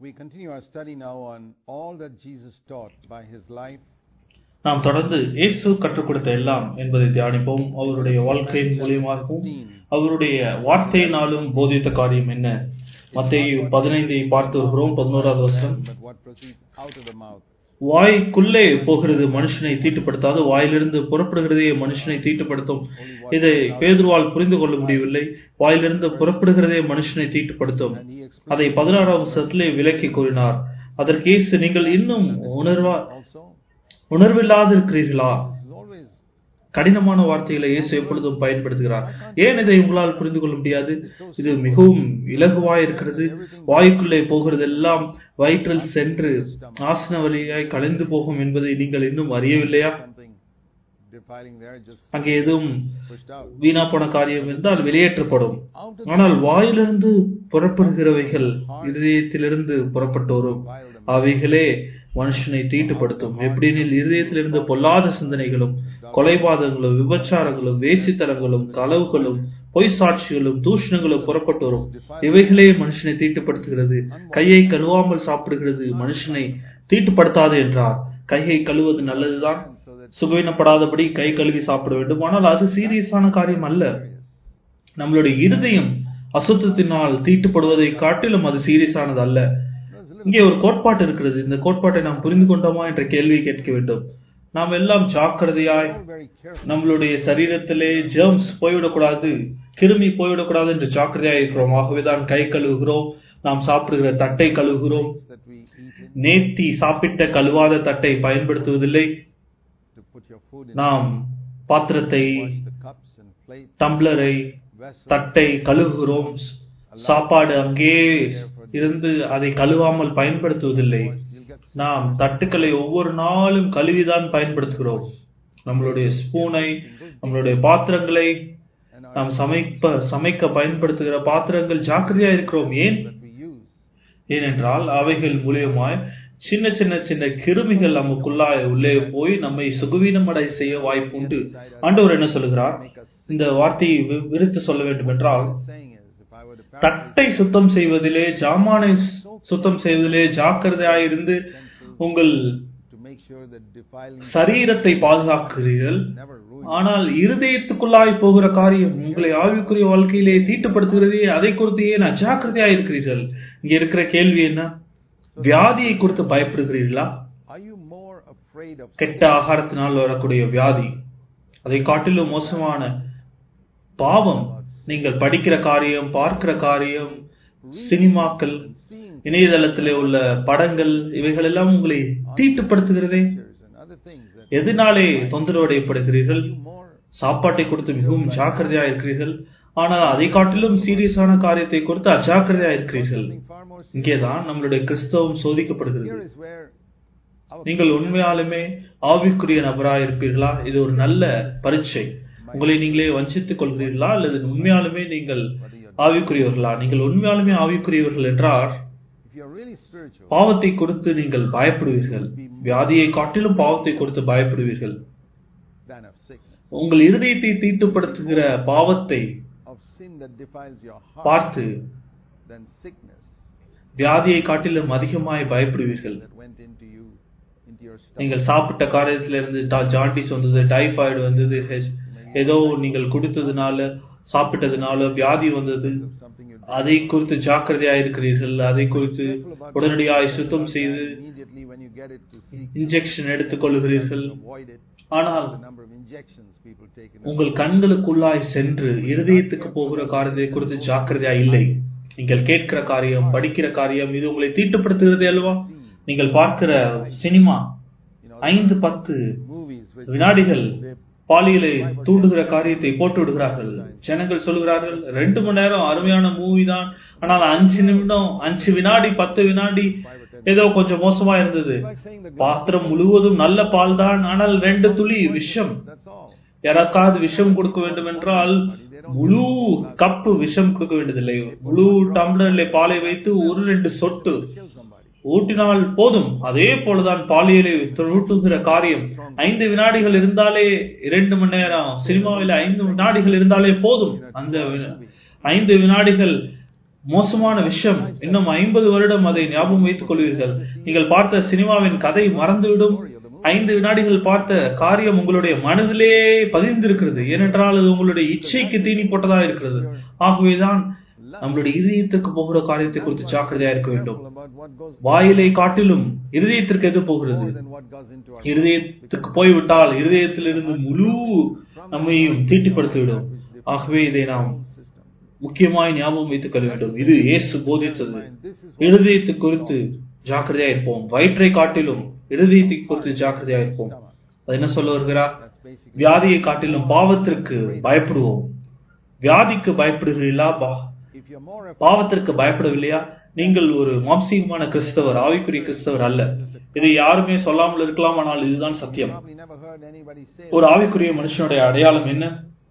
We continue our study now on all that Jesus taught by his life, நாம் தொடர்ந்து இயேசு கற்றுக் கொடுத்த எல்லாம் என்பதை தியானிப்போம் அவருடைய வாழ்க்கையின் மூலியமாகவும் அவருடைய வார்த்தையினாலும் போதித்த காரியம் என்ன மத்தேயு பதினைந்தை பார்த்து வருகிறோம் பதினோராவது வருஷம் but what proceeds out of the mouth. வாய்க்குள்ளே போகிறது மனுஷனை தீட்டுப்படுத்தாது வாயிலிருந்து புறப்படுகிறதே மனுஷனை தீட்டுப்படுத்தும் இதை பேதுருவால் புரிந்து கொள்ள முடியவில்லை வாயிலிருந்து புறப்படுகிறதே மனுஷனை தீட்டுப்படுத்தும் And he explained அதை பதினாறாம் வருஷத்திலே விலக்கி கூறினார் அதற்கு இயேசு நீங்கள் இன்னும் உணர்வா also, உணர்வில்லாதிருக்கிறீர்களா this is always கடினமான வார்த்தைகளை இயேசு எப்பொழுதும் பயன்படுத்துகிறார் ஏன் இதை உங்களால் புரிந்து கொள்ள முடியாது இது மிகவும் இலகுவாய் இருக்கிறது வாய்க்குள்ளே போகிறதெல்லாம் வயிற்றில் சென்று ஆசன வழியாய் கலைந்து போகும் என்பதை நீங்கள் இன்னும் அறியவில்லையா something defiling there, just அங்கே எதுவும் pushed out. வீணா போன காரியம் என்றால் வெளியேற்றப்படும் Out of ஆனால் வாயிலிருந்து புறப்படுகிறவைகள் இதயத்திலிருந்து புறப்பட்டு வரும் அவைகளே மனுஷனை தீட்டுப்படுத்தும் எப்படினில் இருதயத்திலிருந்து பொல்லாத சிந்தனைகளும் கொலைபாதகங்களும் விபச்சாரங்களும் வேசித்தனங்களும் களவுகளும் பொய் சாட்சிகளும் தூஷணங்களும் புறப்பட்டு வரும் இவைகளே மனுஷனை தீட்டுப்படுத்துகிறது கையை கழுவாமல் சாப்பிடுகிறது மனுஷனை தீட்டுப்படுத்தாது என்றார் கையை கழுவது நல்லதுதான் so that சுகவீனப்படாதபடி கை கழுவி சாப்பிட வேண்டும் ஆனால் அது சீரியஸான காரியம் அல்ல நம்மளுடைய இருதயம் அசுத்தத்தினால் தீட்டுப்படுவதை காட்டிலும் அது சீரியஸானது அல்ல இங்கே ஒரு கோட்பாட்டு இருக்கிறது இந்த கோட்பாட்டை நாம் புரிந்து கொண்டோமா என்ற கேள்வியை கேட்க வேண்டும் நாம் எல்லாம் ஜாக்கிரதையாய் all very careful நம்மளுடைய சரீரத்திலே ஜெர்ம்ஸ் போய்விடக்கூடாது கிருமி போய்விடக்கூடாது என்று ஜாக்கிரதையாய் இருக்கிறோம் ஆகவேதான் கை கழுவுகிறோம் நாம் சாப்பிடுகிற தட்டை கழுவுகிறோம் that we eat in நேத்தி சாப்பிட்ட கழுவாத தட்டை பயன்படுத்துவதில்லை to put your food in, நாம் பாத்திரத்தை wash the cups and plates, டம்ளரை vessels, தட்டை கழுவுகிறோம் சாப்பாடு அங்கே இருந்து அதை கழுவாமல் பயன்படுத்துவதில்லை you'll get நாம் தட்டுக்களை ஒவ்வொரு நாளும் கழுவிதான் பயன்படுத்துகிறோம் நம்மளுடைய ஸ்பூனை நம்மளுடைய பாத்திரங்களை and our நாம் சமைப்ப சமைக்க பயன்படுத்துகிற பாத்திரங்கள் ஜாக்கிரதையா இருக்கிறோம் ஏன் that we use ஏனென்றால் அவைகள் மூலியமாய் சின்ன சின்ன சின்ன கிருமிகள் நமக்குள்ளாய் உள்ளே போய் நம்மை சுகவீனமடை செய்ய வாய்ப்பு உண்டு ஆண்டவர் என்ன சொல்லுகிறார் இந்த வார்த்தையை வி- விரித்து சொல்ல வேண்டும் என்றால் what he's saying is if I were to paraphrase தட்டை சுத்தம் செய்வதிலே ஜாமானை சுத்தம் செய்வதிலே ஜாக்கிரதையாயிருந்து உங்கள் to make sure that defiling சரீரத்தை பாதுகாக்கிறீர்கள் never ruin ஆனால் இருதயத்துக்குள்ளாய் போகிற காரியம் உங்களை ஆவிக்குரிய வாழ்க்கையிலே தீட்டுப்படுத்துகிறதே அதை குறித்து ஏன் அஜாக்கிரதையா இருக்கிறீர்கள் இங்க இருக்கிற கேள்வி என்ன வியாதியை குறித்து பயப்படுகிறீர்களா are you more afraid of கெட்ட ஆகாரத்தினால் வரக்கூடிய வியாதி அதை காட்டிலும் மோசமான பாவம் நீங்கள் படிக்கிற காரியம் பார்க்கிற காரியம் சினிமாக்கள் seeing இணையதளத்திலே உள்ள படங்கள் இவைகள் எல்லாம் உங்களை தீட்டுப்படுத்துகிறதே pictures and other things that எதனாலே தொந்தரவடையப்படுகிறீர்கள் you more சாப்பாட்டை குறித்து மிகவும் ஜாக்கிரதையா இருக்கிறீர்கள் ஆனால் அதை காட்டிலும் சீரியஸான காரியத்தை குறித்து அஜாக்கிரதையா இருக்கிறீர்கள் something far more serious. இங்கேதான் நம்மளுடைய கிறிஸ்தவம் சோதிக்கப்படுகிறது Here is where our நீங்கள் உண்மையாலுமே ஆவிக்குரிய நபராக இருப்பீர்களா இது ஒரு நல்ல பரீட்சை உங்களை நீங்களே வஞ்சித்துக் கொள்கிறீர்களா அல்லது உண்மையாலுமே நீங்கள் ஆவிக்குரியவர்களா நீங்கள் உண்மையாலுமே ஆவிக்குரியவர்கள் என்றால் if you are really spiritual பாவத்தை குறித்து நீங்கள் பயப்படுவீர்கள் வியாதியை காட்டிலும் பாவத்தை குறித்து பயப்படுவீர்கள் than of sickness உங்கள் இருதயத்தை தீட்டுப்படுத்துகிற பாவத்தை of sin that defiles your heart பார்த்து than sickness வியாதியை காட்டிலும் அதிகமாய் பயப்படுவீர்கள் that went into you into your stomach நீங்கள் சாப்பிட்ட காரியத்திலிருந்து டா- ஜாண்டிஸ் வந்தது டைபாய்டு வந்தது ஹெச்- ஏதோ நீங்கள் குடித்ததுனால சாப்பிட்டதுனால வியாதி வந்தது of something you அதை குறித்து ஜாக்கிரதையா இருக்கிறீர்கள் அதை குறித்து careful about உடனடியாய் சுத்தம் செய்து immediately when you get it to seek injection எடுத்துக்கொள்கிறீர்கள் avoid it ஆனால் the number of injections people take in உங்கள் கண்களுக்குள்ளாய் சென்று இருதயத்துக்கு போகிற காரியத்தை குறித்து ஜாக்கிரதையா இல்லை நீங்கள் கேட்கிற காரியம் படிக்கிற காரியம் இது உங்களை தீட்டுப்படுத்துகிறது அல்லவா நீங்கள் பார்க்கிற சினிமா you know ஐந்து பத்து movies which வினாடிகள் they பாலியலை தூண்டுகிற காரியத்தை போட்டு விடுகிறார்கள் ஜனங்கள் சொல்கிறார்கள் ரெண்டு மணி நேரம் அருமையான மூவி தான் ஆனால் அஞ்சு நிமிடம் அஞ்சு வினாடி பத்து வினாடி ஏதோ கொஞ்சம் மோசமா இருந்தது it's like saying the பாத்திரம் முழுவதும் நல்ல பால் தான் ஆனால் ரெண்டு துளி விஷம் that's all யாராக்காவது விஷம் கொடுக்க வேண்டும் என்றால் முழு கப்பு விஷம் கொடுக்க வேண்டியதில்லை முழு டம்ளர்ல பாலை வைத்து ஒரு ரெண்டு சொட்டு kill somebody ஊட்டினால் போதும் அதே போலதான் பாலியலை ஊட்டுகிற காரியம் ஐந்து வினாடிகள் இருந்தாலே இரண்டு மணி நேரம் சினிமாவில் ஐந்து வினாடிகள் இருந்தாலே போதும் அந்த வி- ஐந்து வினாடிகள் மோசமான விஷயம் இன்னும் ஐம்பது வருடம் அதை ஞாபகம் வைத்துக் கொள்வீர்கள் நீங்கள் பார்த்த சினிமாவின் கதை மறந்துவிடும் ஐந்து வினாடிகள் பார்த்த காரியம் உங்களுடைய மனதிலே பதிந்திருக்கிறது ஏனென்றால் அது உங்களுடைய இச்சைக்கு தீனி போட்டதா இருக்கிறது ஆகவேதான் நம்மளுடைய இதயத்துக்கு போகிற காரியத்தை குறித்து ஜாக்கிரதையா இருக்க வேண்டும் about what goes வாயிலை காட்டிலும் இருதயத்திற்கு எது போகிறது more than what goes into our இருதயத்துக்கு போய்விட்டால் இருதயத்திலிருந்து முழு நம்மையும் தீட்டுப்படுத்திவிடும் ஆகவே இதை நாம் system. முக்கியமாய் ஞாபகம் வைத்துக் கொள்ள வேண்டும் இது இயேசு போதித்தது And this is இருதயத்தை குறித்து ஜாக்கிரதையா இருப்போம் வயிற்றை காட்டிலும் இருதயத்தை குறித்து ஜாக்கிரதையா இருப்போம் அது என்ன சொல்ல வருகிறார் that's basically வியாதியை காட்டிலும் பாவத்திற்கு பயப்படுவோம் வியாதிக்கு பயப்படுகிறீர்களா பா- if you're more afraid பாவத்திற்கு பயப்படவில்லையா நீங்கள் ஒரு மாம்சீகமான கிறிஸ்தவர் ஆவிக்குரிய கிறிஸ்தவர் அல்ல இதை யாருமே சொல்லாமல் இருக்கலாம் ஆனால் இதுதான் சத்தியம் probably never heard anybody say ஒரு ஆவிக்குரிய மனுஷனுடைய அடையாளம் என்ன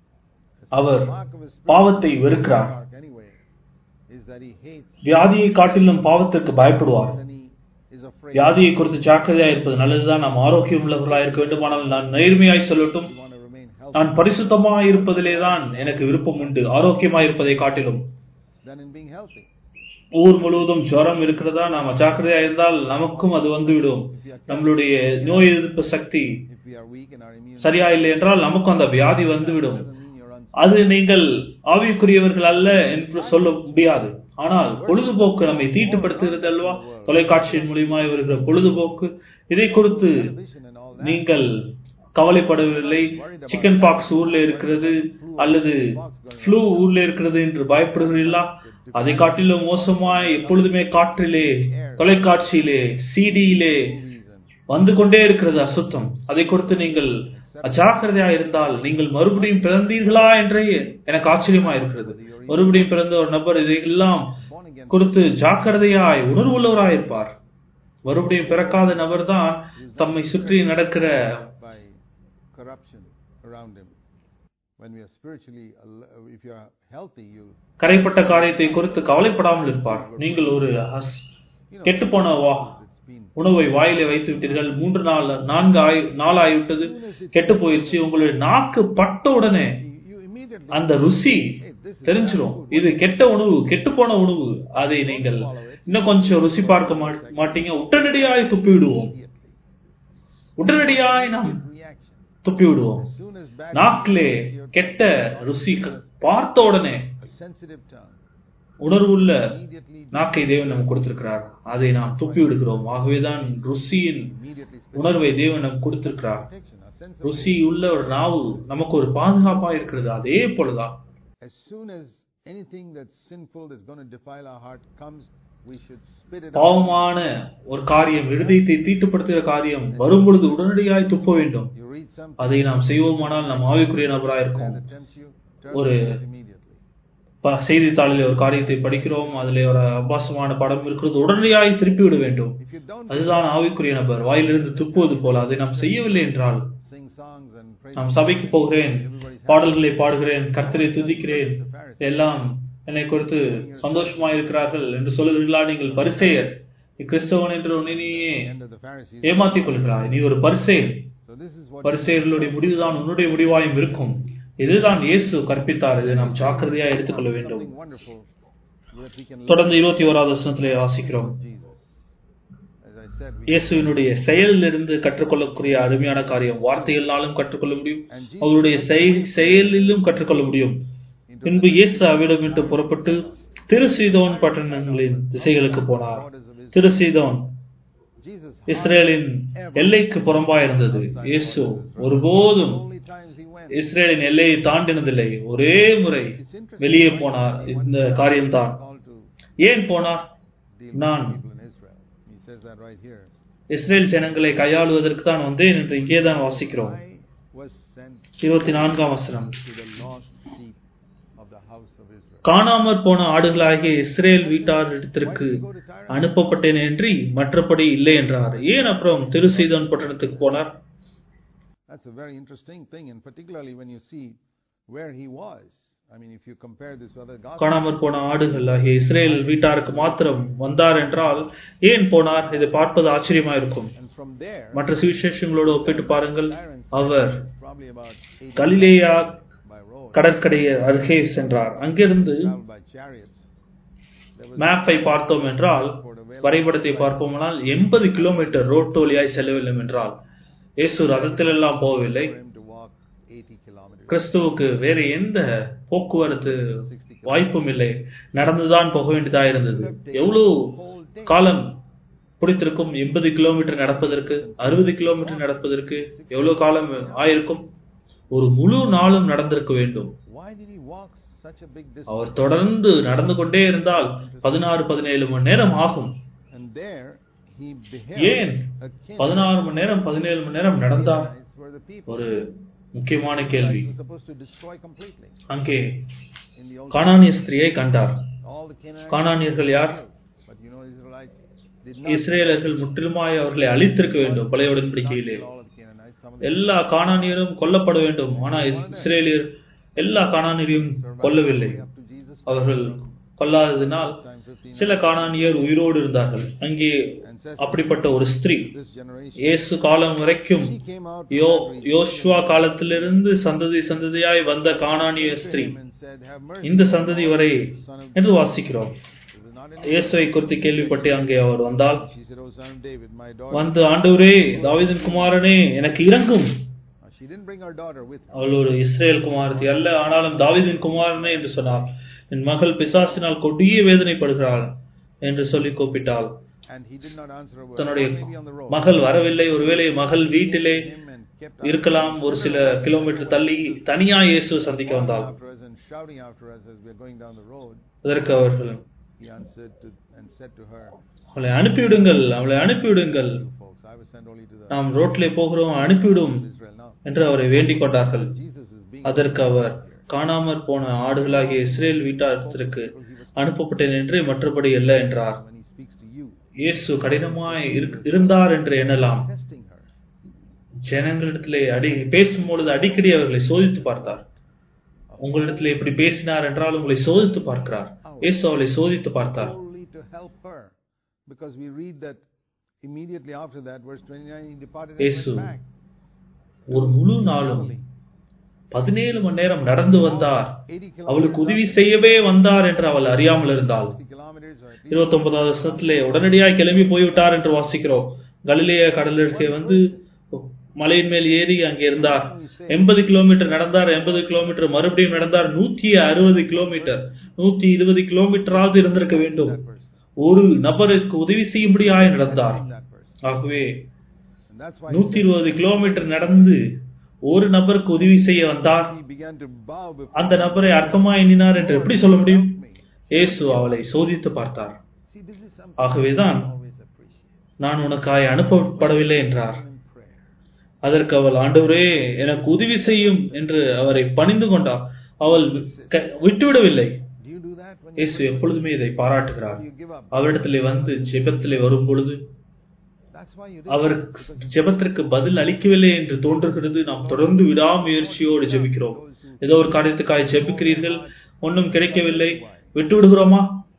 அவர் the mark of his பாவத்தை வெறுக்கிறார் mark anyway is that he hates வியாதியை காட்டிலும் பாவத்திற்கு பயப்படுவார் and he is afraid வியாதியை குறித்து ஜாக்கிரதையா இருப்பது நல்லதுதான் நாம் ஆரோக்கியம் உள்ளவர்களாக இருக்க வேண்டுமானால் நான் நேர்மையாய் சொல்லட்டும் you want to remain healthy நான் பரிசுத்தமாய் இருப்பதிலே தான் எனக்கு விருப்பம் உண்டு ஆரோக்கியமாய் இருப்பதை காட்டிலும் than in being healthy ஊர் முழுவதும் ஜுரம் இருக்கிறதா நாம் அஜாக்கிரதையா இருந்தால் நமக்கும் அது வந்துவிடும் நம்மளுடைய நோய் எதிர்ப்பு சக்தி if we are weak in our immune சரியா இல்லை என்றால் நமக்கும் அந்த வியாதி வந்துவிடும் doesn't mean you're unsafe அது நீங்கள் ஆவிக்குரியவர்கள் அல்ல என்று சொல்ல முடியாது ஆனால் பொழுதுபோக்கு நம்மை தீட்டுப்படுத்துகிறது அல்வா தொலைக்காட்சியின் மூலியமாய் வருகிற பொழுதுபோக்கு இதை குறித்து vision and all that நீங்கள் கவலைப்படவில்லை சிக்கன் பாக்ஸ் ஊர்ல இருக்கிறது அல்லது ஃப்ளூ ஊர்ல இருக்கிறது என்று பயப்படுகிறீர்களா அதை காட்டிலும் மோசமாய் எப்பொழுதுமே காற்றிலே தொலைக்காட்சியிலே சிடியிலே reason வந்து கொண்டே இருக்கிறது அசுத்தம் அதை குறித்து நீங்கள் அஜாக்கிரதையா இருந்தால் நீங்கள் மறுபடியும் பிறந்தீர்களா என்றே எனக்கு ஆச்சரியமா இருக்கிறது மறுபடியும் பிறந்த ஒரு நபர் இதையெல்லாம் born again குறித்து ஜாக்கிரதையாய் உணர்வுள்ளவராய் இருப்பார் மறுபடியும் பிறக்காத நபர் தான் தம்மை சுற்றி நடக்கிற by corruption around him when we are spiritually al- if you are healthy you கரைப்பட்ட காரியத்தை குறித்து கவலைப்படாமல் இருப்பார் நீங்கள் ஒரு ஹஸ் கெட்டுப்போன வா it's been உணவை வாயிலே வைத்து விட்டீர்கள் மூன்று நாள் நான்கு ஆயு நாள் ஆகிவிட்டது கெட்டு போயிருச்சு உங்களுடைய நாக்கு பட்ட உடனே you, you immediately அந்த ருசி hey this is தெரிஞ்சிரும் இது கெட்ட உணவு கெட்டுப்போன உணவு அதை நீங்கள் இன்னும் கொஞ்சம் ருசி பார்க்க மா- மாட்டீங்க உடனடியாய் துப்பி விடுவோம் immediately உடனடியாய் நாம் reaction துப்பி விடுவோம் as soon as bad நாக்கிலே கெட்ட ருசி க- பார்த்த உடனே a sensitive tongue உணர்வுள்ள immediately நாக்கை தேவன் நமக்கு கொடுத்திருக்கிறார் அதை நாம் துப்பி விடுகிறோம் ஆகவேதான் ருசியின் immediately உணர்வை தேவன் நமக்கு கொடுத்திருக்கிறார் protection a sense of ருசி உள்ள ஒரு நாவு நமக்கு ஒரு பாதுகாப்பா இருக்கிறது அதே போலதான் as soon as anything that's sinful that's going to defile our heart comes we should spit it out பாவமான ஒரு காரியம் இருதயத்தை தீட்டுப்படுத்துகிற காரியம் வரும்பொழுது உடனடியாய் துப்ப வேண்டும் you read something அதை நாம் செய்வோமானால் நாம் ஆவிக்குரிய நபராக இருக்கோம் that tempts you turn ஒரு- to it immediately ப- செய்தித்தாளில் ஒரு காரியத்தை படிக்கிறோம் அதிலே ஒரு அபாசமான படம் இருக்கிறது உடனடியாய் திருப்பி விட வேண்டும் if you don't அதுதான் ஆவிக்குரிய நபர் வாயிலிருந்து துப்புவது போல அதை நாம் செய்யவில்லை என்றால் sing songs and praise நாம் சபைக்கு போகிறேன் பாடல்களை பாடுகிறேன் கர்த்தரை துதிக்கிறேன் எல்லாம் என்னை குறித்து சந்தோஷமா இருக்கிறார்கள் என்று சொல்லுகிறீர்களா நீங்கள் பரிசெயர் நீ கிறிஸ்தவன் என்று உன்னை நீயே the end of the Pharisees ஏமாத்திக் கொள்கிறாய் நீ ஒரு பரிசெயர் so this is what பரிசெயர்களுடைய முடிவுதான் உன்னுடைய முடிவாயும் இருக்கும் இதுதான் இயேசு கற்பித்தார் இதை நாம் ஜாக்கிரதையா எடுத்துக்கொள்ள வேண்டும் something wonderful that we can learn தொடர்ந்து இருபத்தி ஓராவது வசனத்திலே வாசிக்கிறோம் from Jesus as I said we இயேசுவினுடைய செயலிலிருந்து கற்றுக்கொள்ளக்கூடிய அருமையான காரியம் வார்த்தைகளாலும் கற்றுக்கொள்ள முடியும் and Jesus அவருடைய செய்- செயலிலும் கற்றுக்கொள்ள முடியும் பின்பு இயேசு அவ்விடம் விட்டு புறப்பட்டு திருசீதோன் பட்டணங்களின் திசைகளுக்கு போனார் borders of Israel திருசீதோன் Jesus இஸ்ரேலின் எல்லைக்கு புறம்பாயிருந்தது இயேசு ஒருபோதும் only times he went இஸ்ரேலின் எல்லையை தாண்டினதில்லை ஒரே முறை வெளியே போனார் இந்த காரியம்தான் called to ஏன் போனார் deal நான் with people in Israel he says that right here Israel ஜனங்களை கையாளுவதற்கு தான் வந்தேன் என்று இங்கே தான் வாசிக்கிறோம் I was sent இருபத்தி நான்காம் வசனம் to the lost sheep of the house of Israel காணாமற் போன ஆடுகளாகிய இஸ்ரேல் வீட்டாரிடத்திற்கு அனுப்பப்பட்டேன் என்று மற்றபடி இல்லை என்றார் ஏன் அப்புறம் திருசீதோன் பட்டணத்துக்கு போனார் That's a very interesting thing, and particularly when you see where he was. I mean, if you compare this with other gospels, காணாமற் போன ஆடுகள் ஆகிய இஸ்ரேல் வீட்டாருக்கு மாத்திரம் வந்தார் என்றால் ஏன் போனார் இதை பார்ப்பது ஆச்சரியமா இருக்கும் and from there, மற்ற சுவிசேஷங்களோடு ஒப்பிட்டு பாருங்கள் Clarence our is probably about 80 Galilee by road, கடற்கரை அருகே சென்றார் அங்கிருந்து traveled by chariots. மேப்பை பார்த்தோம் என்றால் வரைபடத்தை பார்ப்போமானால் எண்பது கிலோமீட்டர் ரோட்டு வழியாய் செல்ல வேண்டும் என்றால் இயேசு ரதத்திலெல்லாம் போகவில்லை for him to walk 80 kilometers. கிறிஸ்துவுக்கு வேறு எந்த போக்குவரத்து வாய்ப்பும் இல்லை நடந்துதான் போக வேண்டியதா இருந்தது எவ்வளவு காலம் பிடித்திருக்கும் எண்பது கிலோமீட்டர் நடப்பதற்கு அறுபது கிலோமீட்டர் நடப்பதற்கு எவ்வளவு காலம் ஆயிருக்கும் ஒரு முழு நாளும் நடந்திருக்க வேண்டும் Why did he walk such a big distance? அவர் தொடர்ந்து நடந்து கொண்டே இருந்தால் பதினாறு பதினேழு மணி நேரம் ஆகும் And there he ஏன் beheld a king. பதினாறு மணி நேரம் பதினேழு மணி நேரம் நடந்தார் Canaanites were the people ஒரு முக்கியமான கேள்வி he was supposed to destroy completely. அங்கே In the old கானானிய ஸ்திரியை கண்டார் all the Canaanites, கானானியர்கள் யார் but you know Israelites did not இஸ்ரேலர்கள் முற்றிலுமாய் அவர்களை அழித்திருக்க வேண்டும் பழைய உடன்படிக்கையிலே kill all of the Canaanites. Some of them எல்லா கானானியரும் கொல்லப்பட வேண்டும் ஆனால் இஸ்ரேலியர் எல்லா கானானியரையும் கொல்லவில்லை up to Jesus. அவர்கள் கொல்லாததினால் Time 15 சில கானானியர் உயிரோடு இருந்தார்கள் அங்கே அப்படிப்பட்ட ஒரு ஸ்திரீ this generation. இயேசு காலம் வரைக்கும் She came out யோ யோசுவா காலத்திலிருந்து சந்ததி சந்ததியாய் வந்த கானானிய ஸ்திரீ and said, Have mercy. இந்த சந்ததி வரை Son of என்று வாசிக்கிறோம் It was not in இயேசுவை குறித்து கேள்விப்பட்டு அங்கே அவர் வந்தால் She said, Oh son of David, my daughter. வந்து ஆண்டவரே தாவீதின் குமாரனே எனக்கு இறங்கும் Uh, She didn't bring her daughter with her. அவள் ஒரு இஸ்ரேல் குமாரத்தி அல்ல ஆனாலும் தாவீதின் குமாரனே என்று சொன்னார் என் மகள் பிசாசினால் கொடிய வேதனைப்படுகிறாள் என்று சொல்லி கூப்பிட்டாள் And he did not answer a word. தன்னுடைய Or maybe on the road. மகள் வரவில்லை ஒருவேளை மகள் வீட்டிலே Him and kept இருக்கலாம் ஒரு சில கிலோமீட்டர் தள்ளி தனியா இயேசு சந்திக்க வந்தாள் after us and shouting after us as we are going down the road. அதற்கு அவர்கள் He answered to, and said to her, அவளை அனுப்பிவிடுங்கள் அவளை அனுப்பிவிடுங்கள் You folks, I was sent only to the நாம் ரோட்டிலே போகிறோம் அனுப்பிவிடும் Israel now. என்று அவரை வேண்டிக் கொண்டார்கள் Jesus is being அதற்கு அவர் காணாமற் போன ஆடுகளாகிய இஸ்ரேல் வீட்டாரத்திற்கு அனுப்பப்பட்டேன் என்று மற்றபடி அல்ல என்றார் when he speaks to you, இயேசு கடினமாய் இருக்- இருந்தார் என்று எண்ணலாம் testing her. ஜனங்களிடத்திலே அடி பேசும்பொழுது அடிக்கடி அவர்களை சோதித்து பார்த்தார் உங்களிடத்திலே இப்படி பேசினார் என்றால் உங்களை சோதித்து பார்க்கிறார் இயேசு அவளை சோதித்து பார்த்தார் Only to help her. Because we read that immediately after that, verse 29, he departed and இயேசு went back. ஒரு முழு நாளும் பதினேழு மணி நேரம் நடந்து வந்தார் 80 அவளுக்கு kilometers, உதவி செய்யவே வந்தார் என்று அவள் அறியாமல் இருந்தாள் 60 kilometers, or at least இருபத்தி ஒன்பதாவது வருஷத்திலே உடனடியாய் கிளம்பி போய்விட்டார் என்று வாசிக்கிறோம் கலிலேய கடலிற்கு வந்து மலையின் மேல் ஏறி அங்கே இருந்தார் எண்பது கிலோமீட்டர் நடந்தார் எண்பது கிலோமீட்டர் மறுபடியும் நடந்தார் நூத்தி அறுபது கிலோமீட்டர் நூத்தி இருபது கிலோமீட்டராவது இருந்திருக்க வேண்டும் that person. ஒரு நபருக்கு உதவி செய்யும்படியாய் நடந்தார் That person. ஆகவே And that's why he நூத்தி இருபது கிலோமீட்டர் நடந்து ஒரு நபருக்கு உதவி செய்ய வந்தார் he began to bow before அந்த நபரை அற்பமா எண்ணினார் என்று எப்படி சொல்ல முடியும் இயேசு அவளை சோதித்து பார்த்தார் See, this is something ஆகவேதான் I always appreciate. நான் உனக்காய் அனுப்பப்படவில்லை என்றார் In prayer. அதற்கு அவள் ஆண்டவரே எனக்கு உதவி செய்யும் என்று அவரை பணிந்து கொண்டார் அவள் க- விட்டுவிடவில்லை Do you do that when you, இயேசு எப்பொழுதுமே இதை பாராட்டுகிறார் you give up? அவரிடத்திலே வந்து ஜெபத்திலே வரும் பொழுது That's why you did அவர் ஜெபத்திற்கு பதில் அளிக்கவில்லை என்று தோன்றுகிறது நாம் தொடர்ந்து விடாமுயற்சியோடு ஜெபிக்கிறோம் ஏதோ ஒரு காரியத்துக்காய் ஜெபிக்கிறீர்கள் ஒன்றும் கிடைக்கவில்லை விட்டு விடுகிறோமா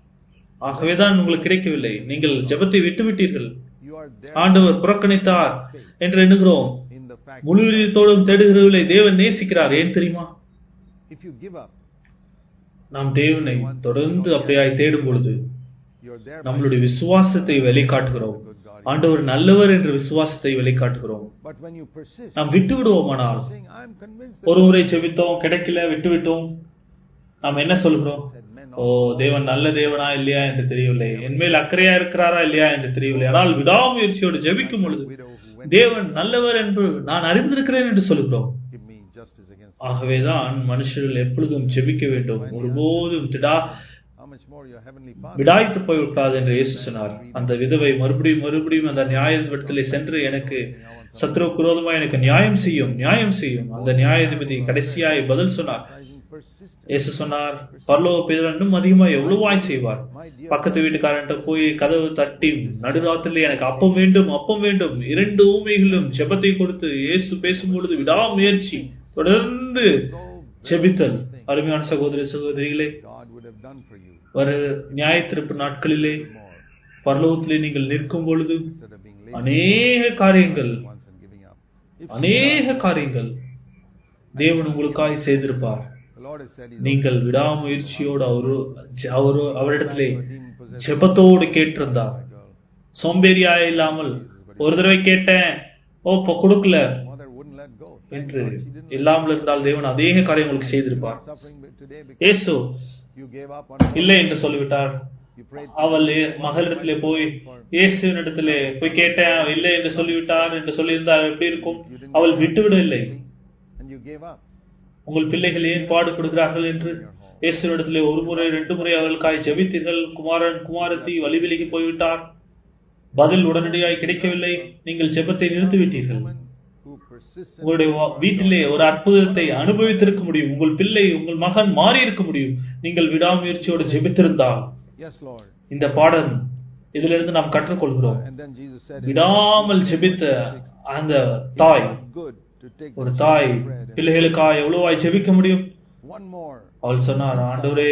ஆகவேதான் உங்களுக்கு கிடைக்கவில்லை நீங்கள் ஜெபத்தை விட்டுவிட்டீர்கள் You are there ஆண்டவர் புறக்கணித்தார் என்று எண்ணுகிறோம் in the fact முழு இதயத்தோடும் தேடுகிறவர்களை தேவன் நேசிக்கிறார் ஏன் தெரியுமா if you give up, நாம் தேவனை தொடர்ந்து அப்படியாய் தேடும் பொழுது you're there by நம்மளுடைய விசுவாசத்தை வெளிக்காட்டுகிறோம் good God. ஆண்டவர் நல்லவர் என்ற விசுவாசத்தை வெளிக்காட்டுகிறோம் But when you persist, நாம் விட்டு விடுவோமானால் saying, I'm convinced ஒரு முறை செபித்தோம் கிடைக்கல விட்டு விட்டோம் நாம் என்ன சொல்கிறோம் that men ஓ தேவன் நல்ல தேவனா இல்லையா என்று தெரியவில்லை என்மேல் அக்கறையா இருக்கிறாரா இல்லையா என்று தெரியவில்லை ஆனால் விடாமுயற்சியோடு ஜெபிக்கும் பொழுது widow who went தேவன் நல்லவர் என்று நான் அறிந்திருக்கிறேன் என்று சொல்கிறோம் give me justice against ஆகவேதான் மனுஷர்கள் எப்பொழுதும் ஜெபிக்க வேண்டும் ஒருபோதும் திடா how much more your heavenly Father. விடாய்த்து போய்விட்டாது என்று இயேசு சொன்னார் அந்த விதவை மறுபடியும் மறுபடியும் அந்த நியாயத்திலே சென்று எனக்கு சத்ருவுக்கு விரோதமாக எனக்கு நியாயம் செய்யும் நியாயம் செய்யும் அந்த நியாயாதிபதி கடைசியாய் பதில் சொன்னார் Exercising persistence. இயேசு சொன்னார் பரலோக பிதா இன்னும் அதிகமா எவ்வளவாய் செய்வார் My dear பக்கத்து வீட்டுக்காரன்ட்ட போய் கதவு தட்டி நடுராத்திரில எனக்கு அப்பம் வேண்டும் அப்பம் வேண்டும் இரண்டு ஊமைகளும் ஜெபத்தை கொடுத்து இயேசு பேசும்பொழுது விடாமுயற்சி தொடர்ந்து ஜெபித்தல் அருமையான சகோதர சகோதரிகளே God would have done for you வர நியாயத்திருப்பு நாட்களிலே more பரலோகத்திலே நீங்கள் நிற்கும் பொழுது instead of being lazy அநேக காரியங்கள் once and giving up. If அநேக காரியங்கள் தேவன் உங்களுக்காக செய்திருப்பார் the Lord has said He's நீங்கள் விடாமுயற்சியோடு அவரு அவரு அவரிடத்திலே redeemed possessed ஜெபத்தோடு கேட்டிருந்தார் by a girl. சோம்பேறியா இல்லாமல் ஒரு தடவை கேட்டேன் ஓ இப்போ கொடுக்கல His mother wouldn't let go. Thank என்று God she didn't. இல்லாமல் இருந்தால் தேவன் அதே காரியம் உங்களுக்கு செய்திருப்பார் Suffering today because இயேசு you gave up on இல்லை என்று சொல்லிவிட்டார் you prayed அவள் ஏ- மகளிடத்திலே போய் இயேசுவினிடத்திலே போய் கேட்டேன் இல்லை என்று சொல்லிவிட்டார் என்று சொல்லியிருந்தால் எப்படி இருக்கும் அவள் விட்டுவிடவில்லை and you gave up. உங்கள் பிள்ளைகள் ஏன் பாடுபடுகிறார்கள் என்று இயேசுவினிடத்திலே ஒரு முறை ரெண்டு முறை அவர்களுக்காய் ஜெபித்தீர்கள் குமாரன் குமாரத்தி வழி விலகி போய்விட்டார் பதில் உடனடியாய் கிடைக்கவில்லை நீங்கள் ஜெபத்தை நிறுத்திவிட்டீர்கள் Woman who persisted உங்களுடைய வா- வீட்டிலே ஒரு அற்புதத்தை அனுபவித்திருக்க முடியும் உங்கள் பிள்ளை உங்கள் மகன் மாறி இருக்க முடியும் நீங்கள் விடாமுயற்சியோடு ஜெபித்திருந்தால் Yes, Lord. இந்த பாடம் இதிலிருந்து நாம் கற்றுக்கொள்கிறோம் And then Jesus said, விடாமல் ஜெபித்த அந்த தாய் good to take ஒரு the தாய் bread and பிள்ளைகளுக்காக எவ்வளவாய் ஜெபிக்க முடியும் one more. அவள் சொன்னார் ஆண்டவரே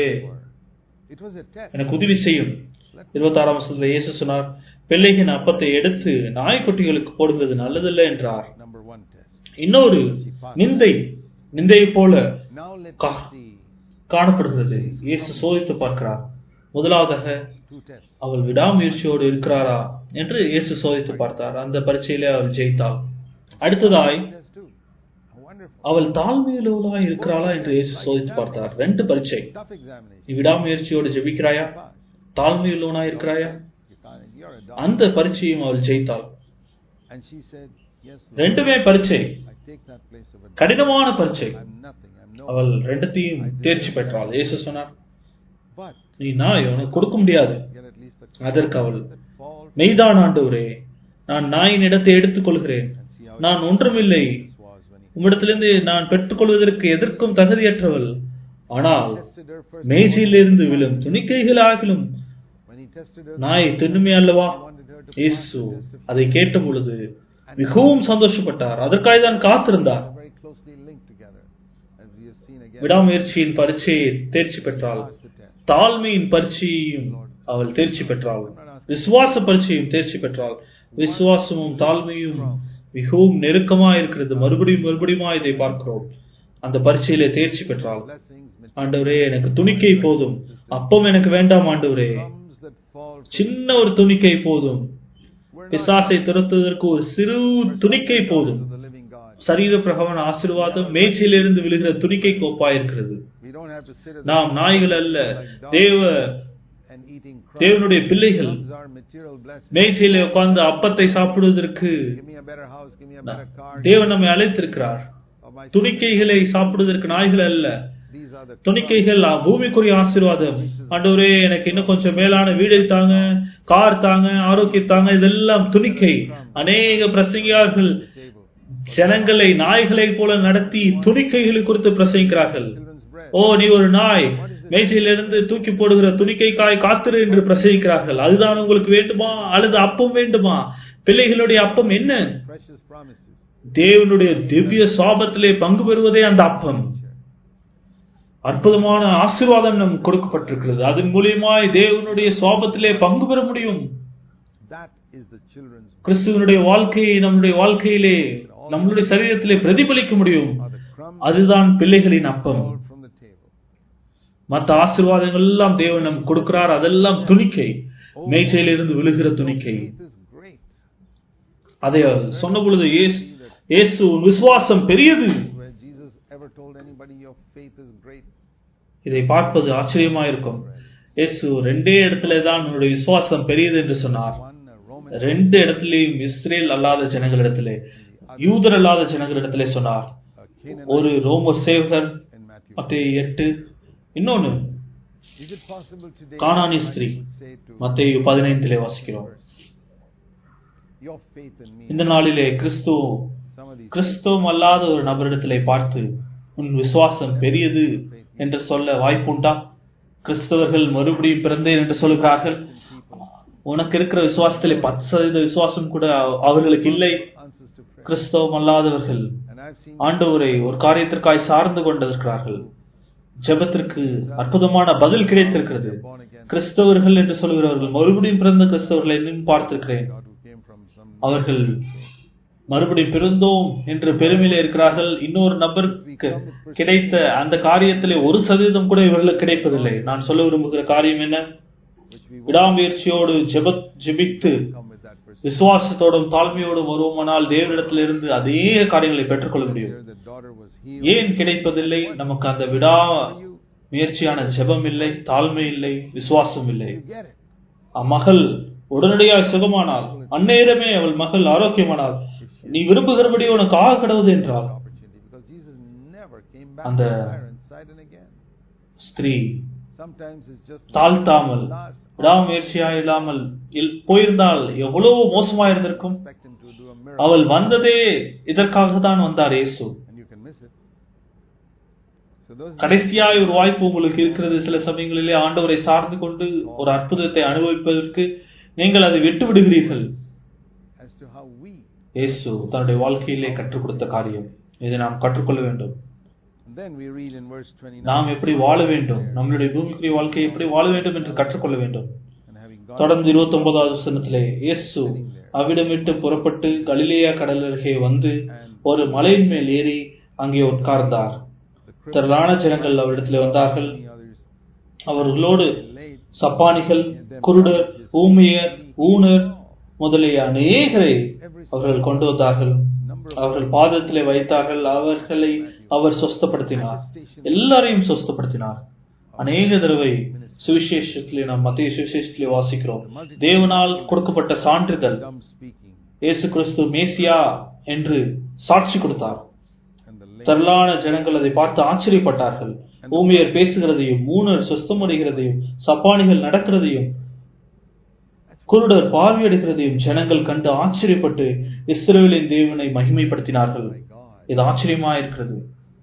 It was a test. எனக்கு உதவி செய்யும் இருபத்தாறாம் வருஷத்துல இயேசு சொன்னார் பிள்ளைகளின் அப்பத்தை எடுத்து நாய்க்குட்டிகளுக்கு போடுவது நல்லதல்ல என்றார் Number one test. இன்னொரு நிந்தை நிந்தையை போல Now let Ka- us see காணப்படுகிறது இயேசு சோதித்து பார்க்கிறார் முதலாவதாக two tests. அவள் விடாமுயற்சியோடு இருக்கிறாரா என்று இயேசு சோதித்து பார்த்தார் அந்த பரீட்சையிலே அவள் ஜெயித்தாள் அடுத்ததாய் Test two. How wonderful. அவள் தாழ்மையுள்ளவளாய் இருக்கிறாளா என்று இயேசு சோதித்து பார்த்தார் ரெண்டு பரீட்சை Tough examination. நீ விடாமுயற்சியோடு ஜெபிக்கிறாயா Pass. தாழ்மையுள்ளவனாய் இருக்கிறாயா You can't, you're a doctor. அந்த பரீட்சையும் அவள் ஜெயித்தாள் And she said, Yes, Lord. ரெண்டுமே பரீட்சை I take that place of a கடினமான பரீட்சை I'm nothing. I'm no அவள் ரெண்டத்தையும் தேர்ச்சி பெற்றாள் இயேசு சொன்னார் But நீ நாய் உனக்கு கொடுக்க முடியாது get at least the அதற்கு அவள் that fall மெய்தான் ஆண்டவரே நான் நாயின் இடத்தை எடுத்துக்கொள்கிறேன் and see how நான் ஒன்றுமில்லை this was when he உம்மிடத்திலிருந்து நான் பெற்றுக்கொள்வதற்கு எதற்கும் தகுதியற்றவள் ஆனால் tested her first. மேஜையிலிருந்து விழும் துணிக்கைகளாகிலும் When he tested her, நாய் திண்ணுமே அல்லவா he wanted her to இயேசு pass the test. அதை கேட்ட பொழுது மிகவும் சந்தோஷப்பட்டார் அதற்காக தான் காத்திருந்தார் They're very closely linked together. As we have seen again, விடாமுயற்சியின் பரீட்சையை தேர்ச்சி பெற்றாள் pass the test. தாழ்மையின் பரீட்சையையும் அவள் தேர்ச்சி பெற்றாள் விசுவாச பரீட்சையும் தேர்ச்சி பெற்றாள் விசுவாசமும் தாழ்மையும் மிகவும் நெருக்கமா இருக்கிறது மறுபடியும் மறுபடியும் இதை பார்க்கிறோம் அந்த பரீட்சையிலே தேர்ச்சி பெற்றாள் Blessings, material ஆண்டவரே எனக்கு துணிக்கை போதும் அப்பம் எனக்கு வேண்டாம் ஆண்டவரே crumbs that fall from சின்ன ஒரு துணிக்கை போதும் We're not பிசாசை துரத்துவதற்கு ஒரு சிறு துணிக்கை போதும் of the living God. சரீர பிரகவன ஆசீர்வாதம் மேய்ச்சியிலிருந்து விழுகிற துணிக்கை கோப்பாயிருக்கிறது We don't have to sit at நாம் நாய்கள் அல்ல தேவ and eating தேவனுடைய பிள்ளைகள் crumbs are material blessings. மேய்ச்சியிலே உட்கார்ந்து அப்பத்தை சாப்பிடுவதற்கு Give me a better house, give me a better car. தேவன் நம்மை அழைத்திருக்கிறார் Of my துணிக்கைகளை சாப்பிடுவதற்கு நாய்கள் அல்ல these are the துணிக்கைகள் ஆ, பூமிக்குரிய ஆசீர்வாதம் ஆண்டவரே எனக்கு இன்னும் கொஞ்சம் மேலான வீடை தாங்க கார் தாங்க ஆரோக்கியம் தாங்க இதெல்லாம் துணிக்கை அநேக பிரசங்கியார்கள் table. ஜனங்களை நாய்களை போல நடத்தி துணிக்கைகளை குறித்து பிரசங்கிக்கிறார்கள் Children's bread. ஓ நீ ஒரு நாய் மேசையிலிருந்து தூக்கி போடுகிற துணிக்கைக்காய் காத்திரு என்று பிரசங்கிக்கிறார்கள் அதுதான் உங்களுக்கு வேண்டுமா அல்லது அப்பம் வேண்டுமா பிள்ளைகளுடைய அப்பம் என்ன Precious promises. தேவனுடைய திவ்ய சாபத்திலே பங்கு பெறுவதே அந்த அப்பம் அற்புதமான ஆசீர்வாதம் நம் கொடுக்கப்பட்டிருக்கிறது அதன் மூலியமாய் தேவனுடைய சாபத்திலே பங்கு பெற முடியும் That is the children's bread. கிறிஸ்துவனுடைய வாழ்க்கையை நம்முடைய வாழ்க்கையிலே நம்முடைய சரீரத்திலே பிரதிபலிக்க முடியும் Are the crumbs அதுதான் பிள்ளைகளின் அப்பம் fall from the table. மற்ற ஆசீர்வாதங்கள் எல்லாம் தேவன் நம் கொடுக்கிறார் அதெல்லாம் துணிக்கை மேசையிலிருந்து விழுகிற துணிக்கை Faith is great. அதை சொன்ன பொழுது இயேசு இயேசு உன் விசுவாசம் பெரியது Where Jesus ever told anybody your faith is great. இதை பார்ப்பது ஆச்சரியமா இருக்கும் இயேசு ரெண்டே இடத்துல தான் உன்னுடைய விசுவாசம் பெரியது என்று சொன்னார் One, a Roman ரெண்டு இடத்திலேயும் இஸ்ரேல் அல்லாத ஜனங்களிடத்திலே யூதர் அல்லாத ஜனங்களிடத்திலே சொன்னார் a Canaan ஒரு ரோம சேவகர் in Matthew. மத்திய எட்டு இன்னொன்னு Is it possible today கானானி that ஸ்திரீ you would say to மத்திய பதினைந்திலே வாசிக்கிறோம் your faith in me? இந்த நாளிலே கிறிஸ்து Some of these கிறிஸ்துவம் அல்லாத ஒரு நபரிடத்திலே பார்த்து உன் விசுவாசம் பெரியது என்று சொல்ல வாய்ப்புண்டா கிறிஸ்தவர்கள் மறுபடியும் பிறந்தேன் என்று சொல்கிறார்கள் உனக்கு இருக்கிற விசுவாசத்திலே பத்து சதவீத விசுவாசம் கூட அவர்களுக்கு இல்லை answers to prayer. கிறிஸ்தவம் அல்லாதவர்கள் And I've seen ஆண்டவரை ஒரு காரியத்திற்காய் சார்ந்து கொண்டிருக்கிறார்கள் ஜெபத்திற்கு அற்புதமான பதில் கிடைத்திருக்கிறது born again கிறிஸ்தவர்கள் என்று சொல்கிறவர்கள் மறுபடியும் பிறந்த கிறிஸ்தவர்களை இன்னும் பார்த்திருக்கிறேன் God who came from some அவர்கள் மறுபடியும் பிறந்தோம் என்று பெருமையில இருக்கிறார்கள் இன்னொரு நபருக்கு கிடைத்த அந்த காரியத்திலே ஒரு சதவீதம் கூட இவர்களுக்கு கிடைப்பதில்லை நான் சொல்ல விரும்புகிற காரியம் என்ன which we won't விடாமுயற்சியோடு ஜெப ஜெபித்து come with that person. விசுவாசத்தோடும் தாழ்மையோடும் வருவோமானால் தேவனிடத்திலிருந்து அதே காரியங்களை பெற்றுக்கொள்ள முடியும் Here the daughter was healed. ஏன் கிடைப்பதில்லை நமக்கு அந்த விடா முயற்சியான ஜெபம் இல்லை தாழ்மை இல்லை விசுவாசம் இல்லை You get it. அம்மகள் உடனடியாக சுகமானால் அந்நேரமே அவள் மகள் ஆரோக்கியமானால் நீ விரும்புகிறபடி உனக்கு ஆக கிடவது என்றாள் Opportunity because Jesus never came back அந்த- to her and sided again. ஸ்திரீ Sometimes it's just தாழ்த்தாமல் last விடாமுயற்சியா இல்லாமல் இல்- போயிருந்தால் எவ்வளவு மோசமா இருந்திருக்கும் expect him to do a miracle அவள் வந்ததே இதற்காக தான் வந்தார் இயேசு and you can miss it. So those கடைசியாய் ஒரு வாய்ப்பு உங்களுக்கு இருக்கிறது சில சமயங்களிலே ஆண்டவரை சார்ந்து கொண்டு ஒரு அற்புதத்தை அனுபவிப்பதற்கு நீங்கள் அதை விட்டு விடுகிறீர்கள் as to how we இயேசு தன்னுடைய வாழ்க்கையிலே கற்றுக் கொடுத்த காரியம் இதை நாம் கற்றுக்கொள்ள வேண்டும் and then we read in verse 29 நாம் எப்படி வாழ வேண்டும் நம்மளுடைய பூமிக்குரிய வாழ்க்கையை எப்படி வாழ வேண்டும் என்று கற்றுக்கொள்ள வேண்டும் and having gone தொடர்ந்து இருபத்தி ஒன்பதாவது வசனத்திலே இயேசு அவ்விடம் விட்டு புறப்பட்டு கலிலேயா கடல் அருகே வந்து ஒரு மலையின் மேல் ஏறி அங்கே உட்கார்ந்தார் the திரளான ஜனங்கள் அவரிடத்தில் வந்தார்கள் many others அவர்களோடு laid சப்பானிகள் குருடர் ஊமையர் ஊனர் முதலிய அநேகரை அவர்கள் கொண்டு வந்தார்கள் number அவர்கள் பாதத்திலே வைத்தார்கள் அவர்களை அவர் சொஸ்தப்படுத்தினார் எல்லாரையும் சொஸ்தப்படுத்தினார் அநேக தடவை சுவிசேஷத்திலே நாம் மத்திய சுவிசேஷத்திலே வாசிக்கிறோம் தேவனால் கொடுக்கப்பட்ட சான்றிதழ் dumb speaking இயேசு கிறிஸ்து மேசியா என்று சாட்சி கொடுத்தார் and the lame திரளான ஜனங்கள் அதை பார்த்து ஆச்சரியப்பட்டார்கள் ஊமையர் பேசுகிறதையும் மூணர் சொஸ்தமடைகிறதையும் சப்பானிகள் நடக்கிறதையும் குருடர் பார்வையிடுகிறதையும் ஜனங்கள் கண்டு ஆச்சரியப்பட்டு இஸ்ரவேலின் தேவனை மகிமைப்படுத்தினார்கள் my God இது ஆச்சரியமா இருக்கிறது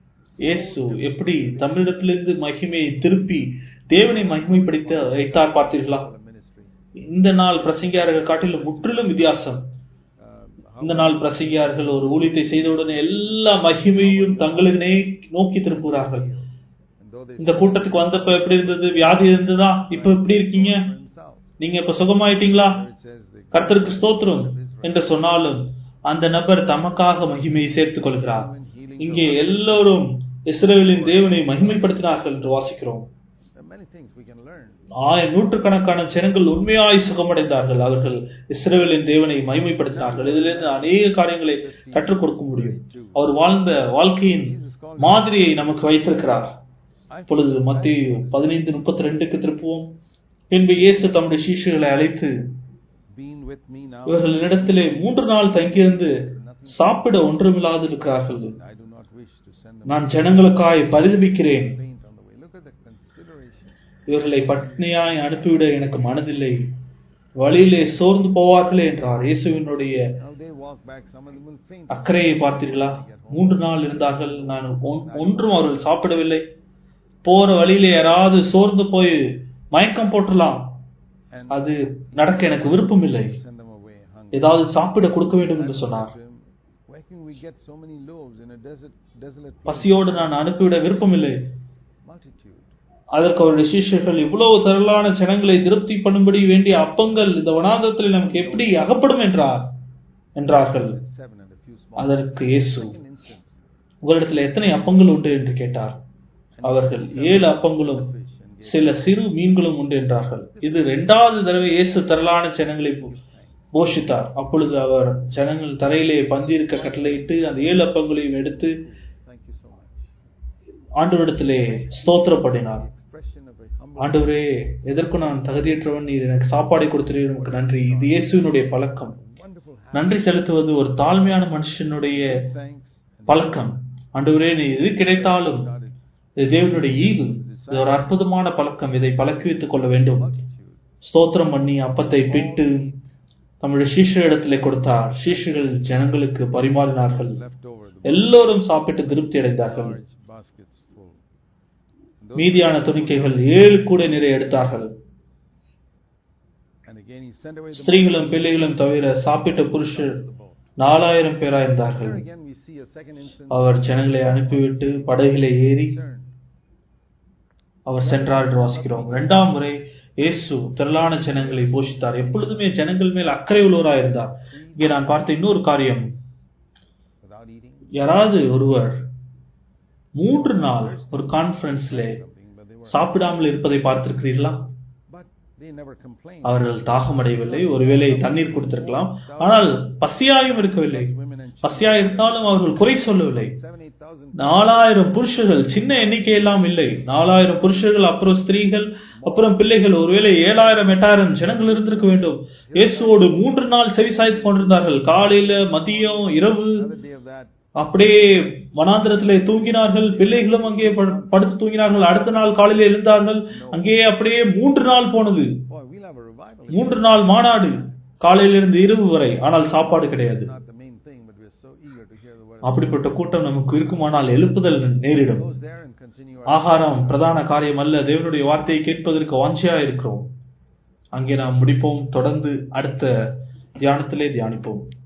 இயேசு எப்படி தமிழிடத்திலிருந்து மகிமையை திருப்பி தேவனை மகிமைப்படுத்த வைத்தார் பார்த்தீர்களா a ministry இந்த நாள் பிரசங்கியார்கள் காட்டிலும் முற்றிலும் வித்தியாசம் uh, இந்த நாள் பிரசங்கியார்கள் ஒரு ஊழியத்தை செய்தவுடனே எல்லா மகிமையும் தங்களுக்குனே நோக்கி திரும்புகிறார்கள் and though they இந்த கூட்டத்துக்கு வந்தப்ப எப்படி இருந்தது வியாதி இருந்ததா இப்ப எப்படி இருக்கீங்க for himself நீங்க இப்ப சுகமாயிட்டீங்களா where it says the கர்த்தருக்கு ஸ்தோத்திரம் என்று சொன்னாலும் அந்த நபர் தமக்காக மகிமையை சேர்த்துக் கொள்கிறார் இங்கே எல்லோரும் இஸ்ரவேலின் தேவனை மகிமைப்படுத்தினார்கள் என்று வாசிக்கிறோம் there are many things we can learn ஆயிரம் நூற்றுக்கணக்கான ஜனங்கள் உண்மையாய் சுகமடைந்தார்கள் அவர்கள் இஸ்ரவேலின் தேவனை மகிமைப்படுத்தினார்கள் இதிலிருந்து அநேக காரியங்களை கற்றுக் கொடுக்க முடியும் அவர் வாழ்ந்த வாழ்க்கையின் மாதிரியை நமக்கு வைத்திருக்கிறார் I இப்பொழுது மத்திய பதினைந்து முப்பத்தி ரெண்டுக்கு திருப்புவோம் பின்பு இயேசு தம்முடைய சீஷர்களை அழைத்து been with me now இவர்களிடத்திலே மூன்று நாள் தங்கியிருந்து சாப்பிட ஒன்றுமில்லாது இருக்கிறார்கள் I do not wish to send them நான் ஜனங்களுக்காய் பரிதபிக்கிறேன் faint on the way look at the consideration இவர்களை பட்னியாய் அனுப்பிவிட எனக்கு மனதில்லை வழியிலே சோர்ந்து போவார்களே என்றார் இயேசுவினுடைய now they walk back some of them will faint அக்கறையை பார்த்தீர்களா மூன்று நாள் இருந்தார்கள் நான் ஒன்- ஒன்றும் அவர்கள் சாப்பிடவில்லை போற வழியிலே யாராவது சோர்ந்து போய் மயக்கம் போட்டலாம் and அது நடக்க எனக்கு விருப்பம் இல்லை send them away hungry ஏதாவது சாப்பிட கொடுக்க வேண்டும் என்று சொன்னார் to him, where can we get so many loaves in a desert desolate place? பசியோடு நான் அனுப்பிவிட விருப்பமில்லை multitude அதற்கு அவருடைய சிஷ்யர்கள் இவ்வளவு திரளான ஜனங்களை திருப்தி பண்ணும்படி வேண்டிய அப்பங்கள் இந்த வனாந்தரத்தில் நமக்கு எப்படி அகப்படும் என்றார் என்றார்கள் seven and a few small அதற்கு இயேசு second instance உங்களிடத்தில் எத்தனை அப்பங்கள் உண்டு என்று கேட்டார் அவர்கள் ஏழு அப்பங்களும் fish and சில சிறு மீன்களும் உண்டு என்றார்கள் இது இரண்டாவது தடவை இயேசு திரளான ஜனங்களை போ- போஷித்தார் அப்பொழுது அவர் ஜனங்கள் தரையிலே பந்தியிருக்க கட்டளையிட்டு அந்த ஏழு அப்பங்களையும் எடுத்து thank you so much ஆண்டவரிடத்திலே ஸ்தோத்திரப்படினார் expression of a humble ஆண்டவரே எதற்கும் நான் தகுதியற்றவன் நீர் எனக்கு சாப்பாடை கொடுத்தீர் உமக்கு நன்றி இது இயேசுவினுடைய பழக்கம் wonderful habit நன்றி செலுத்துவது ஒரு தாழ்மையான மனுஷனுடைய thanks and பழக்கம் ஆண்டவரே நீ எது கிடைத்தாலும் started இது தேவனுடைய ஈவு இது ஒரு அற்புதமான பழக்கம் இதை பழக்கிவித்துக் கொள்ள வேண்டும் multitude ஸ்தோத்திரம் பண்ணி அப்பத்தை பிட்டு நம்முடைய சீஷரிடத்திலே கொடுத்தார் சீஷர்கள் ஜனங்களுக்கு பரிமாறினார்கள் left over the எல்லோரும் சாப்பிட்டு திருப்தி அடைந்தார்கள் large baskets full and, those, மீதியான துணிக்கைகள் ஏழு கூட நிறைய எடுத்தார்கள் and again he sent away the ஸ்திரீகளும் பிள்ளைகளும் தவிர சாப்பிட்ட புருஷர் the boat நாலாயிரம் பேரா இருந்தார்கள் here again we see a second instance அவர் ஜனங்களை அனுப்பிவிட்டு படகிலே ஏறி concern அவர் சென்றார் என்று வாசிக்கிறோம் இரண்டாம் முறை இயேசு திரளான ஜனங்களை போஷித்தார் எப்பொழுதுமே ஜனங்கள் மேல் அக்கறை உள்ளவராய் இருந்தார் இங்கே நான் பார்த்த இன்னொரு காரியம் without eating யாராவது ஒருவர் மூன்று நாள் ஒரு கான்ஃபரன்ஸ்ல something but they were சாப்பிடாமல் இருப்பதை பார்த்திருக்கிறீர்களா but They never complained. அவர்கள் தாகமடையவில்லை ஒருவேளை தண்ணீர் கொடுத்திருக்கலாம் ஆனால் பசியாயும் இருக்கவில்லை Women and பசியா இருந்தாலும் அவர்கள் குறை சொல்லவில்லை seven, eight thousand. நாலாயிரம் புருஷர்கள் சின்ன எண்ணிக்கை எல்லாம் இல்லை நாலாயிரம் புருஷர்கள் அப்புறம் ஸ்திரீகள் அப்புறம் பிள்ளைகள் ஒருவேளை ஏழாயிரம் எட்டாயிரம் ஜனங்கள் இருந்திருக்க வேண்டும் இயேசுவோடு மூன்று நாள் செவி சாய்த்து கொண்டிருந்தார்கள் காலையில மதியம் இரவு Another day of that. அப்படியே வனாந்திரத்திலே தூங்கினார்கள் பிள்ளைகளும் அங்கே படு- படுத்து தூங்கினார்கள் அடுத்த நாள் காலையில எழுந்தார்கள் அங்கேயே அப்படியே மூன்று நாள் போனது Boy, we'll have a revival. மூன்று நாள் மாநாடு காலையிலிருந்து இரவு வரை ஆனால் சாப்பாடு கிடையாது Not the main thing, but we're so eager to hear the word. அப்படிப்பட்ட கூட்டம் நமக்கு இருக்குமானால் எழுப்புதல் நேரிடும் Close there and continue our ஆகாரம் பிரதான காரியம் அல்ல தேவனுடைய வார்த்தையை கேட்பதற்கு வாஞ்சியா இருக்கிறோம் அங்கே நாம் முடிப்போம் தொடர்ந்து அடுத்த தியானத்திலே தியானிப்போம்